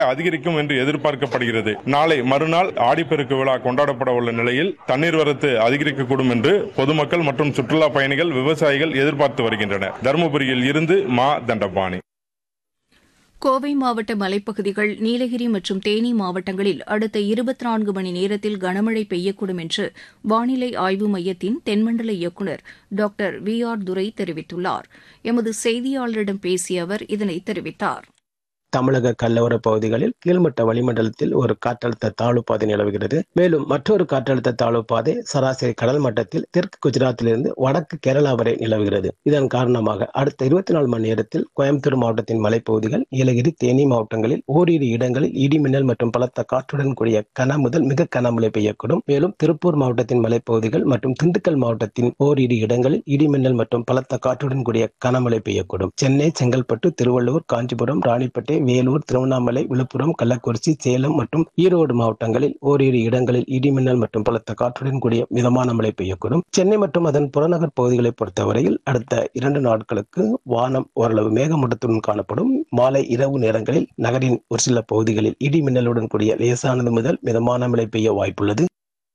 அதிகரிக்கும் என்று எதிர்பார்க்கப்படுகிறது நாளை மறுநாள் ஆடிப்பெருக்கு விழா கொண்டாடப்பட உள்ள நிலையில் தண்ணீர் வரத்து அதிகரிக்கக்கூடும் என்று பொதுமக்கள் மற்றும் சுற்றுலா பயணிகள் விவசாயிகள் எதிர்பார்த்து வருகின்றனர் தருமபுரியில் இருந்து மா தண்டபாணி கோவை மாவட்ட மலைப்பகுதிகள் நீலகிரி மற்றும் தேனி மாவட்டங்களில் அடுத்த இருபத்தி நான்கு மணி நேரத்தில் கனமழை பெய்யக்கூடும் என்று வானிலை ஆய்வு மையத்தின் தென்மண்டல இயக்குநர் டாக்டர் வி ஆர் துரை தெரிவித்துள்ளார் எமது செய்தியாளரிடம் பேசிய அவர் இதனை தெரிவித்தார் தமிழக கடலோர பகுதிகளில் கீழ்மட்ட வளிமண்டலத்தில் ஒரு காற்றழுத்த தாழ்வு பாதை நிலவுகிறது மேலும் மற்றொரு காற்றழுத்த தாழ்வு பாதை சராசரி கடல் மட்டத்தில் தெற்கு குஜராத்திலிருந்து வடக்கு கேரளா வரை நிலவுகிறது இதன் காரணமாக அடுத்த இருபத்தி நாலு மணி நேரத்தில் கோயம்புத்தூர் மாவட்டத்தின் மலைப்பகுதிகள் நீலகிரி தேனி மாவட்டங்களில் ஓரிரு இடங்களில் இடிமின்னல் மற்றும் பலத்த காற்றுடன் கூடிய கன முதல் மிக கனமழை பெய்யக்கூடும் மேலும் திருப்பூர் மாவட்டத்தின் மலைப்பகுதிகள் மற்றும் திண்டுக்கல் மாவட்டத்தின் ஓரிரு இடங்களில் இடிமின்னல் மற்றும் பலத்த காற்றுடன் கூடிய கனமழை பெய்யக்கூடும் சென்னை செங்கல்பட்டு திருவள்ளூர் காஞ்சிபுரம் ராணிப்பேட்டை வேலூர் திருவண்ணாமலை விழுப்புரம் கள்ளக்குறிச்சி சேலம் மற்றும் ஈரோடு மாவட்டங்களில் ஓரிரு இடங்களில் இடிமின்னல் மற்றும் பலத்த காற்றுடன் கூடிய மிதமான மழை பெய்யக்கூடும் சென்னை மற்றும் அதன் புறநகர் பகுதிகளை பொறுத்தவரையில் அடுத்த இரண்டு நாட்களுக்கு வானம் ஓரளவு மேகமூட்டத்துடன் காணப்படும் மாலை இரவு நேரங்களில் நகரின் ஒரு சில பகுதிகளில் இடிமின்னலுடன் கூடிய லேசானது முதல் மிதமான மழை பெய்ய வாய்ப்புள்ளது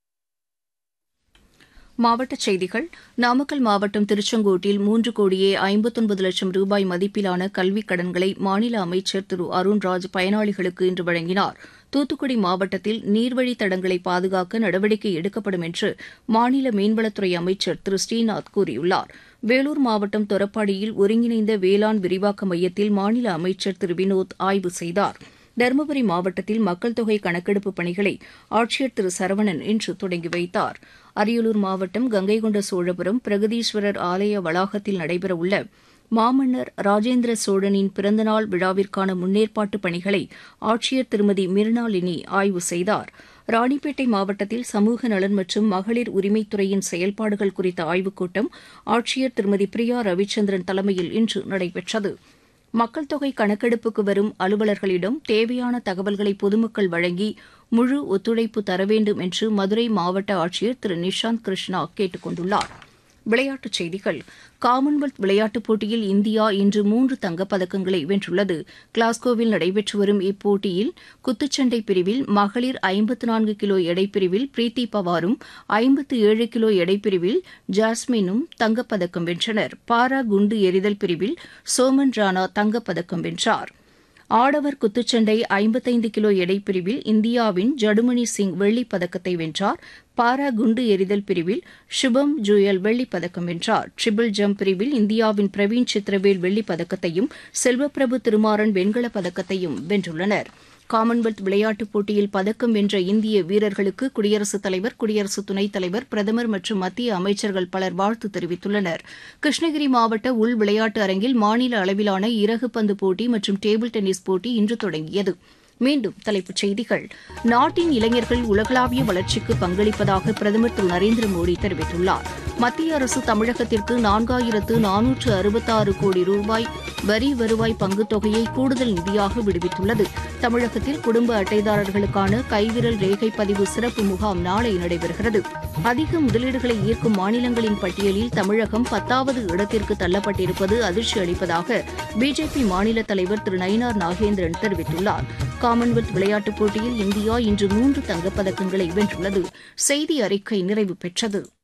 மாவட்டச் செய்திகள் நாமக்கல் மாவட்டம் திருச்செங்கோட்டில் மூன்று கோடியே ஐம்பத்தொன்பது லட்சம் ரூபாய் மதிப்பிலான கல்விக் கடன்களை மாநில அமைச்சர் திரு அருண்ராஜ் பயனாளிகளுக்கு இன்று வழங்கினார் தூத்துக்குடி மாவட்டத்தில் நீர்வழித் தடங்களை பாதுகாக்க நடவடிக்கை எடுக்கப்படும் என்று மாநில மீன்வளத்துறை அமைச்சர் திரு ஸ்ரீநாத் கூறியுள்ளார் வேலூர் மாவட்டம் தொரப்பாடியில் ஒருங்கிணைந்த வேளாண் விரிவாக்க மையத்தில் மாநில அமைச்சர் திரு வினோத் ஆய்வு செய்தார் தருமபுரி மாவட்டத்தில் மக்கள் தொகை கணக்கெடுப்பு பணிகளை ஆட்சியர் திரு சரவணன் இன்று தொடங்கி வைத்தார் அரியலூர் மாவட்டம் கங்கைகொண்ட சோழபுரம் பிரகதீஸ்வரர் ஆலய வளாகத்தில் நடைபெறவுள்ள மாமன்னர் ராஜேந்திர சோழனின் பிறந்தநாள் விழாவிற்கான முன்னேற்பாட்டு பணிகளை ஆட்சியர் திருமதி மிர்னாலினி ஆய்வு செய்தார் ராணிப்பேட்டை மாவட்டத்தில் சமூக நலன் மற்றும் மகளிர் உரிமைத்துறையின் செயல்பாடுகள் குறித்த ஆய்வுக் கூட்டம் ஆட்சியர் திருமதி பிரியா ரவிச்சந்திரன் தலைமையில் இன்று நடைபெற்றது மக்கள் தொகை கணக்கெடுப்புக்கு வரும் அலுவலர்களிடம் தேவையான தகவல்களை பொதுமக்கள் வழங்கி முழு ஒத்துழைப்பு தர வேண்டும் என்று மதுரை மாவட்ட ஆட்சியர் திரு நிஷாந்த் கிருஷ்ணா கேட்டுக் கொண்டுள்ளார் விளையாட்டுச் செய்திகள் காமன்வெல்த் விளையாட்டுப் போட்டியில் இந்தியா இன்று மூன்று தங்கப்பதக்கங்களை வென்றுள்ளது கிளாஸ்கோவில் நடைபெற்று வரும் இப்போட்டியில் குத்துச்சண்டை பிரிவில் மகளிர் ஐம்பத்து நான்கு கிலோ எடைப்பிரிவில் பிரீத்தி பவாரும் ஐம்பத்து ஏழு கிலோ எடைப்பிரிவில் ஜாஸ்மினும் தங்கப்பதக்கம் வென்றனர் பாரா குண்டு எறிதல் பிரிவில் சோமன் ராணா தங்கப்பதக்கம் வென்றார் ஆடவர் குத்துச்சண்டை ஐம்பத்தைந்து கிலோ எடைப்பிரிவில் இந்தியாவின் ஜடுமணி சிங் வெள்ளிப் பதக்கத்தை வென்றார் பாரா குண்டு எறிதல் பிரிவில் சுபம் ஜுயல் வெள்ளிப் பதக்கம் வென்றார் ட்ரிபிள் ஜம்ப் பிரிவில் இந்தியாவின் பிரவீன் சித்திரவேல் வெள்ளிப் பதக்கத்தையும் செல்வப்பிரபு திருமாறன் வெண்கலப் பதக்கத்தையும் வென்றுள்ளனர் காமன்வெல்த் விளையாட்டுப் போட்டியில் பதக்கம் வென்ற இந்திய வீரர்களுக்கு குடியரசுத் தலைவர் குடியரசு துணைத் தலைவர் பிரதமர் மற்றும் மத்திய அமைச்சர்கள் பலர் வாழ்த்து தெரிவித்துள்ளனர் கிருஷ்ணகிரி மாவட்ட உள் விளையாட்டு அரங்கில் மாநில அளவிலான இறகு பந்து போட்டி மற்றும் டேபிள் டென்னிஸ் போட்டி இன்று தொடங்கியது மீண்டும் தலைப்புச் செய்திகள் நாட்டின் இளைஞர்கள் உலகளாவிய வளர்ச்சிக்கு பங்களிப்பதாக பிரதமர் திரு நரேந்திர மோடி தெரிவித்துள்ளார் மத்திய அரசு தமிழகத்திற்கு நான்காயிரத்து நானூற்று அறுபத்தாறு கோடி ரூபாய் வரி வருவாய் பங்குத் தொகையை கூடுதல் நிதியாக விடுவித்துள்ளது தமிழகத்தில் குடும்ப அட்டைதாரர்களுக்கான கைவிரல் ரேகை பதிவு சிறப்பு முகாம் நாளை நடைபெறுகிறது அதிக முதலீடுகளை ஈர்க்கும் மாநிலங்களின் பட்டியலில் தமிழகம் பத்தாவது இடத்திற்கு தள்ளப்பட்டிருப்பது அதிர்ச்சி அளிப்பதாக பிஜேபி மாநில தலைவர் திரு நயினார் நாகேந்திரன் தெரிவித்துள்ளார் காமன்வெல்த் விளையாட்டுப் போட்டியில் இந்தியா இன்று மூன்று தங்கப்பதக்கங்களை வென்றுள்ளது செய்தி அறிக்கை நிறைவு பெற்றது